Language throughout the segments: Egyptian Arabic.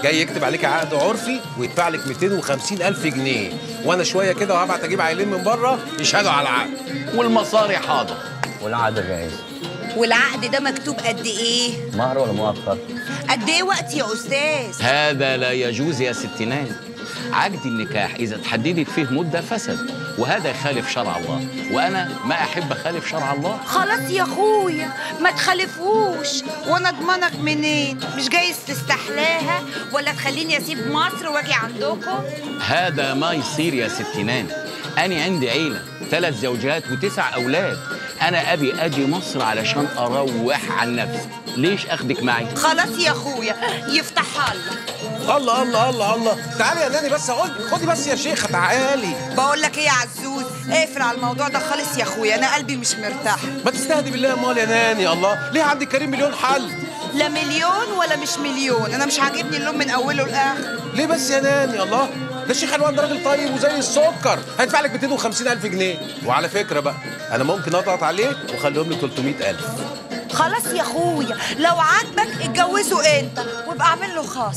جاي يكتب عليك عقد عرفي ويدفع لك 250 الف جنيه وانا شويه كده وهبعت اجيب عيلين من بره يشهدوا على العقد والمصاري حاضر والعقد جاهز والعقد ده مكتوب قد ايه مهر ولا مؤخر قد ايه وقت يا استاذ هذا لا يجوز يا ستينات عقد النكاح إذا تحددت فيه مدة فسد وهذا يخالف شرع الله وأنا ما أحب أخالف شرع الله خلاص يا اخويا ما تخلفوش وانا اضمنك منين مش جايز تستحلاها ولا تخليني اسيب مصر واجي عندكم هذا ما يصير يا ستينات أنا عندي عيلة ثلاث زوجات وتسع أولاد أنا أبي أجي مصر علشان أروح عن نفسي ليش أخدك معي؟ خلاص يا اخويا يفتحها الله الله الله الله الله تعالي يا ناني بس خدي خدي بس يا شيخه تعالي بقول لك ايه يا عزوز اقفل على الموضوع ده خالص يا اخويا انا قلبي مش مرتاح ما تستهدي بالله امال يا ناني الله ليه عندك كريم مليون حل لا مليون ولا مش مليون انا مش عاجبني اللون من اوله لاخره ليه بس يا ناني الله ده الشيخ علوان ده راجل طيب وزي السكر هيدفع لك 250 الف جنيه وعلى فكره بقى انا ممكن اضغط عليه واخليهم لي 300 الف خلاص يا اخويا لو عاجبك اتجوزه انت وابقى اعمل له خاص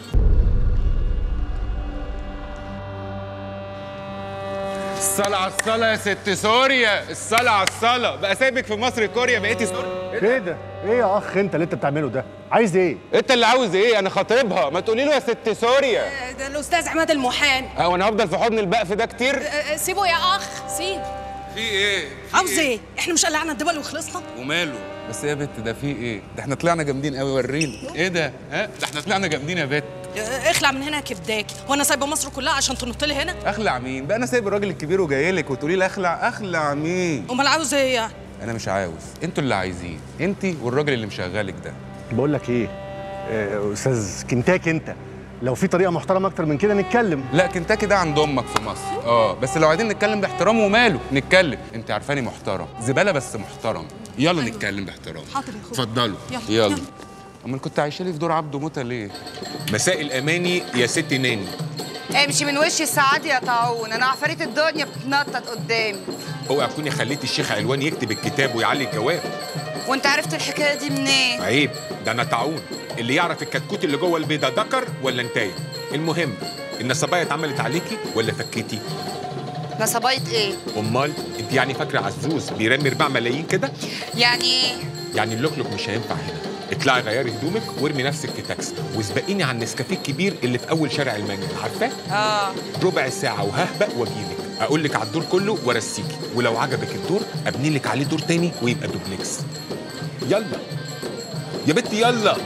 الصلاة على الصلاة يا ست سوريا الصلاة على الصلاة بقى سايبك في مصر كوريا بقيتي سوريا ايه ده؟ ايه يا اخ انت اللي انت بتعمله ده؟ عايز ايه؟ انت اللي عاوز ايه انا خاطبها ما تقولي له يا ست سوريا ده الاستاذ عماد المحامي اه وانا هفضل في حضن البقف ده كتير أه، سيبه يا اخ سيب في ايه عاوز ايه احنا مش قلعنا الدول وخلصنا وماله بس يا بت ده في ايه ده احنا طلعنا جامدين قوي وريني ايه ده ها ده احنا طلعنا جامدين يا بت أه، اخلع من هنا يا كبداكي وانا سايبه مصر كلها عشان تنط لي هنا اخلع مين بقى انا سايب الراجل الكبير وجاي لك وتقولي لي اخلع اخلع مين امال عاوز ايه يعني انا مش عاوز انتوا اللي عايزين انت والراجل اللي مشغلك ده بقول لك ايه؟ آه، استاذ كنتاك انت لو في طريقه محترمه اكتر من كده نتكلم لا كنتاكي ده عند امك في مصر اه بس لو عايزين نتكلم باحترام وماله نتكلم انت عارفاني محترم زباله بس محترم يلا نتكلم باحترام حاضر يا اخويا اتفضلوا يلا، يلا يلا. امال كنت عايشه لي في دور عبده موته ليه مساء الاماني يا ست ناني امشي من وش السعادة يا طاعون انا عفاريت الدنيا بتتنطط قدامي اوعى تكوني خليتي الشيخ علوان يكتب الكتاب ويعلي الجواب وانت عرفت الحكايه دي منين عيب ده انا طاعون اللي يعرف الكتكوت اللي جوه البيضه ذكر ولا انتايه المهم النصبايه اتعملت عليكي ولا فكيتي نصبايه ايه امال انت يعني فاكره عزوز بيرمي 4 ملايين كده يعني ايه يعني اللوكلوك مش هينفع هنا اطلعي غيري هدومك وارمي نفسك في تاكسي واسبقيني على النسكافيه الكبير اللي في اول شارع المانيا عارفاه اه ربع ساعه وههبق واجيلك اقول لك على الدور كله وارسيكي ولو عجبك الدور ابني لك عليه دور تاني ويبقى دوبلكس يلا يا بنتي يلا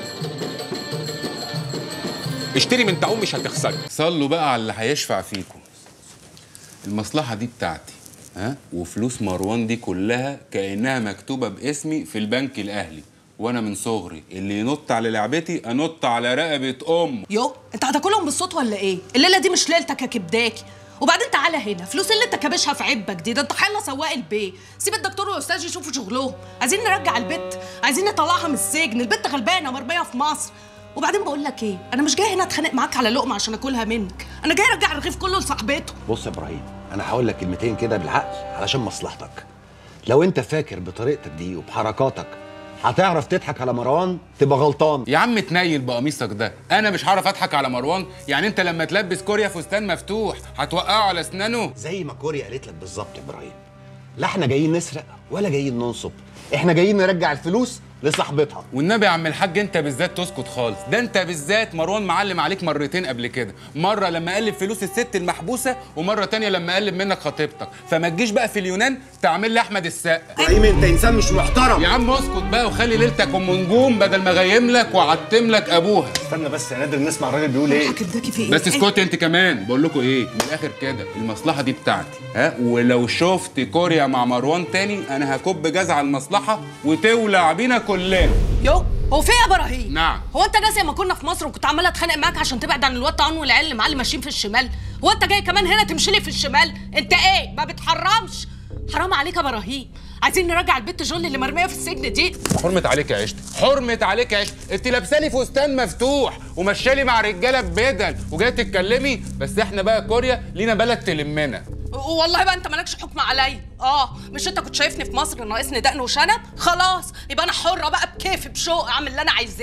اشتري من تعوم مش هتخسري صلوا بقى على اللي هيشفع فيكم المصلحه دي بتاعتي ها وفلوس مروان دي كلها كانها مكتوبه باسمي في البنك الاهلي وانا من صغري اللي ينط على لعبتي انط على رقبه امه يو انت هتاكلهم بالصوت ولا ايه الليله دي مش ليلتك يا كبداكي وبعدين تعالى هنا فلوس اللي انت كابشها في عبك دي ده انت حيلا سواق البيت سيب الدكتور والاستاذ يشوفوا شغلهم عايزين نرجع البت عايزين نطلعها من السجن البت غلبانه مرميه في مصر وبعدين بقول لك ايه انا مش جاي هنا اتخانق معاك على لقمه عشان اكلها منك انا جاي ارجع الرغيف كله لصاحبته بص يا ابراهيم انا هقول لك كلمتين كده بالعقل علشان مصلحتك لو انت فاكر بطريقتك دي وبحركاتك هتعرف تضحك على مروان تبقى غلطان يا عم تنيل بقميصك ده انا مش هعرف اضحك على مروان يعني انت لما تلبس كوريا فستان مفتوح هتوقعه على اسنانه زي ما كوريا قالت لك بالظبط يا ابراهيم لا احنا جايين نسرق ولا جايين ننصب احنا جايين نرجع الفلوس لصاحبتها والنبي يا عم الحاج انت بالذات تسكت خالص ده انت بالذات مروان معلم عليك مرتين قبل كده مره لما قلب فلوس الست المحبوسه ومره تانية لما قلب منك خطيبتك فما تجيش بقى في اليونان تعمل لي احمد السقا ابراهيم انت انسان مش محترم يا عم اسكت بقى وخلي ليلتك ام نجوم بدل ما غيم لك وعتم لك ابوها استنى بس يا نادر نسمع الراجل بيقول ايه كبداكي في ايه بس اسكتي انت كمان بقول لكم ايه من الاخر كده المصلحه دي بتاعتي ها ولو شفت كوريا مع مروان تاني انا هكب جاز على المصلحه وتولع بينا كلنا يو هو في ايه يا ابراهيم نعم. هو انت ناسي لما كنا في مصر وكنت عماله اتخانق معاك عشان تبعد عن الواد طعن والعيال اللي معاه اللي ماشيين في الشمال هو انت جاي كمان هنا تمشي لي في الشمال انت ايه ما بتحرمش حرام عليك يا ابراهيم عايزين نرجع البت جول اللي مرميه في السجن دي حرمة عليك يا عشت حرمة عليك يا عشت انت لابساني فستان مفتوح ومشالي مع رجاله ببدل وجايه تتكلمي بس احنا بقى كوريا لينا بلد تلمنا والله بقى انت مالكش حكم عليا اه مش انت كنت شايفني في مصر ناقصني دقن وشنب خلاص يبقى انا حره بقى بكيفي بشوق اعمل اللي انا عايزاه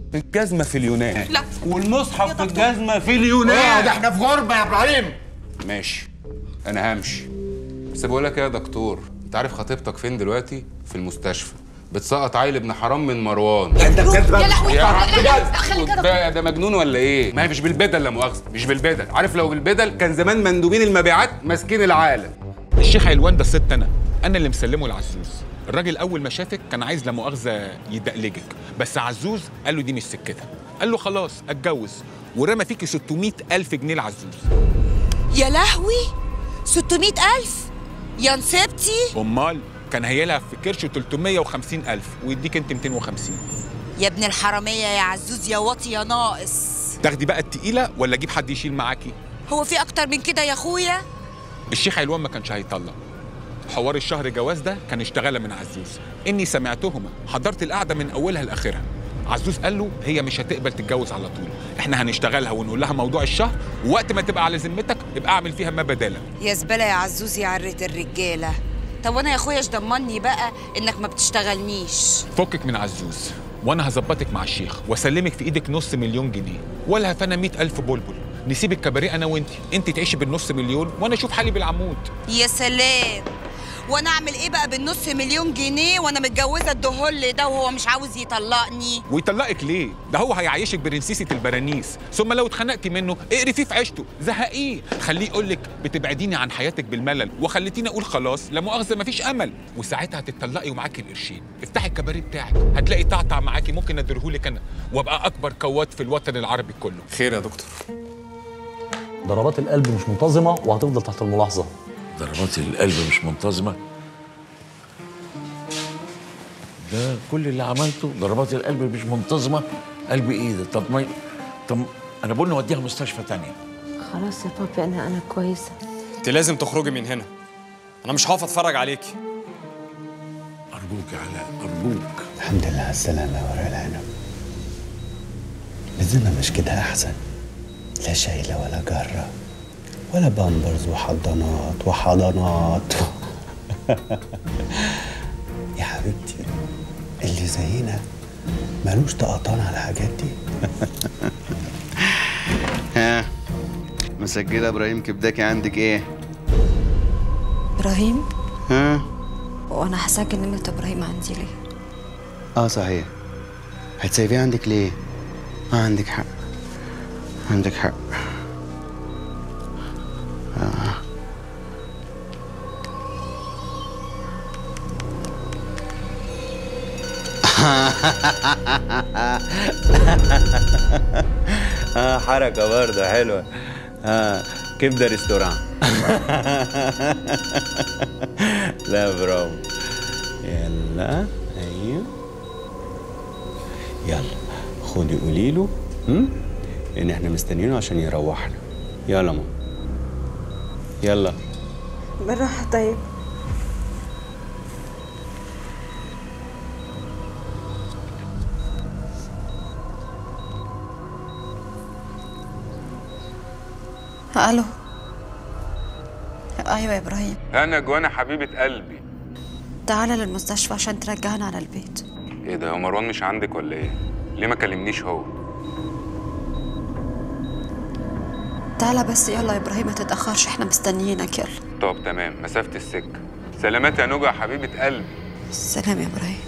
في الجزمه في اليونان لا. والمصحف يا في دكتور. الجزمه في اليونان احنا في غربه يا ابراهيم ماشي انا همشي بس بقول لك إيه يا دكتور انت عارف خطيبتك فين دلوقتي في المستشفى بتسقط عيل ابن حرام من مروان انت بجد يا لهوي يا لا، عم لا، لا، خليك يا دكتور. ده ده مجنون ولا ايه؟ ما هي مش بالبدل لا مؤاخذه مش بالبدل عارف لو بالبدل كان زمان مندوبين المبيعات ماسكين العالم الشيخ علوان ده ست انا انا اللي مسلمه لعزوز الراجل اول ما شافك كان عايز لا مؤاخذه يدقلجك بس عزوز قال له دي مش سكتها قال له خلاص اتجوز ورمى فيكي 600 الف جنيه لعزوز يا لهوي 600 ألف يا نسبتي امال كان هيلها في كرش 350 الف ويديك انت 250 يا ابن الحرامية يا عزوز يا واطي يا ناقص تاخدي بقى التقيله ولا اجيب حد يشيل معاكي هو في أكتر من كده يا أخويا الشيخ علوان ما كانش هيطلق حوار الشهر جواز ده كان اشتغل من عزوز اني سمعتهما حضرت القعده من اولها لاخرها عزوز قال له هي مش هتقبل تتجوز على طول احنا هنشتغلها ونقول لها موضوع الشهر ووقت ما تبقى على ذمتك ابقى اعمل فيها ما بدالا يا زبالة يا عزوز يا عرة الرجالة طب وانا يا اخويا ايش ضمني بقى انك ما بتشتغلنيش فكك من عزوز وانا هظبطك مع الشيخ واسلمك في ايدك نص مليون جنيه ولا فانا مئة الف بلبل نسيب الكباريه انا وانت انت تعيشي بالنص مليون وانا اشوف حالي بالعمود يا سلام وانا اعمل ايه بقى بالنص مليون جنيه وانا متجوزه الدهل ده وهو مش عاوز يطلقني ويطلقك ليه؟ ده هو هيعيشك برنسيسة البرانيس، ثم لو اتخنقتي منه اقري فيه في عيشته، زهقيه، خليه يقول لك بتبعديني عن حياتك بالملل، وخليتيني اقول خلاص لا مؤاخذة مفيش أمل، وساعتها هتتطلقي ومعاكي القرشين، افتحي الكباريه بتاعك، هتلاقي طعطع معاكي ممكن اديرهولك أنا، وابقى أكبر كواد في الوطن العربي كله. خير يا دكتور ضربات القلب مش منتظمة وهتفضل تحت الملاحظة ضربات القلب مش منتظمة ده كل اللي عملته ضربات القلب مش منتظمة قلبي ايه ده طب ما طب انا بقول نوديها مستشفى تانية خلاص يا بابي انا انا كويسه انت لازم تخرجي من هنا انا مش هقف اتفرج عليكي ارجوك يا علاء ارجوك الحمد لله على السلامة يا ورا العنب الزمن مش كده أحسن لا شايلة ولا جرة ولا بامبرز وحضانات وحضانات يا حبيبتي اللي زينا ملوش طقطان على الحاجات دي ها مسجلة ابراهيم كبداكي عندك ايه؟ ابراهيم ها؟ وانا هسجل نمره ابراهيم عندي ليه اه صحيح هتسيبيه عندك ليه؟ اه عندك حق عندك حق آه. اه حركة برضه حلوة اه كبدة ريستوران لا برافو يلا ايوه يلا خدي قولي له هم؟ ان احنا مستنيينه عشان يروحنا يلا ماما يلا بالراحه طيب الو ايوه يا ابراهيم انا جوانا حبيبه قلبي تعالى للمستشفى عشان ترجعنا على البيت ايه ده هو مروان مش عندك ولا ايه ليه ما كلمنيش هو تعالى بس يلا يا ابراهيم ما تتاخرش احنا مستنيينك يلا طب تمام مسافه السكه سلامات يا نوجة حبيبه قلبي سلام يا ابراهيم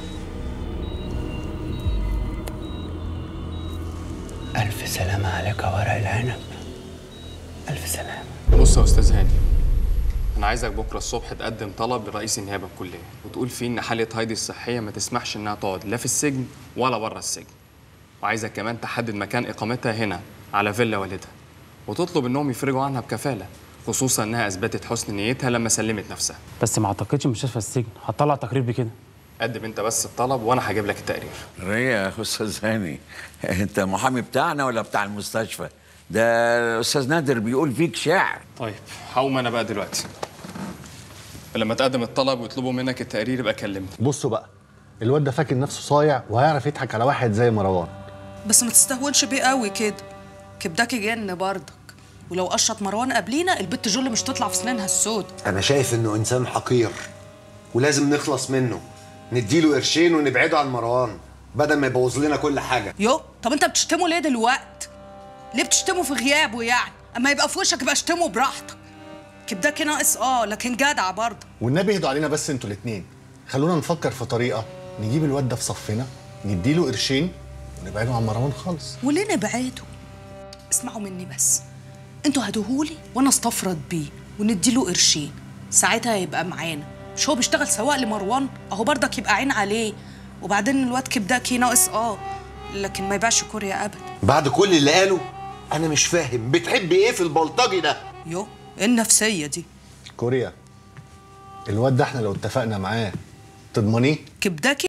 ألف سلامة عليك يا ورق العنب ألف سلامة بص يا استاذ هاني انا عايزك بكره الصبح تقدم طلب لرئيس النيابه الكليه وتقول فيه ان حاله هايدي الصحيه ما تسمحش انها تقعد لا في السجن ولا بره السجن وعايزك كمان تحدد مكان اقامتها هنا على فيلا والدها وتطلب انهم يفرجوا عنها بكفاله خصوصا انها اثبتت حسن نيتها لما سلمت نفسها بس ما اعتقدش مستشفى السجن هتطلع تقرير بكده قدم انت بس الطلب وانا هجيب لك التقرير ريا يا استاذ هاني انت محامي بتاعنا ولا بتاع المستشفى ده الاستاذ نادر بيقول فيك شعر طيب هقوم انا بقى دلوقتي لما تقدم الطلب ويطلبوا منك التقرير يبقى كلمني بصوا بقى الواد ده فاكر نفسه صايع وهيعرف يضحك على واحد زي مروان بس ما تستهونش بيه قوي كده كبداكي جن برضك ولو قشط مروان قبلينا البت جل مش تطلع في سنانها السود انا شايف انه انسان حقير ولازم نخلص منه نديله قرشين ونبعده عن مروان بدل ما يبوظ لنا كل حاجه يو طب انت بتشتمه ليه دلوقتي ليه بتشتمه في غيابه يعني اما يبقى في وشك يبقى اشتمه براحتك كبداكي ناقص اه لكن جدع برضه والنبي اهدوا علينا بس انتوا الاتنين خلونا نفكر في طريقه نجيب الواد ده في صفنا نديله قرشين ونبعده عن مروان خالص وليه نبعده اسمعوا مني بس انتوا هاتوهولي وانا استفرد بيه ونديله قرشين ساعتها يبقى معانا مش هو بيشتغل سواق لمروان اهو برضك يبقى عين عليه وبعدين الواد كبداكي ناقص اه لكن ما يبيعش كوريا ابدا بعد كل اللي قاله انا مش فاهم بتحبي ايه في البلطجي ده يو ايه النفسيه دي كوريا الواد ده احنا لو اتفقنا معاه تضمنيه كبداكي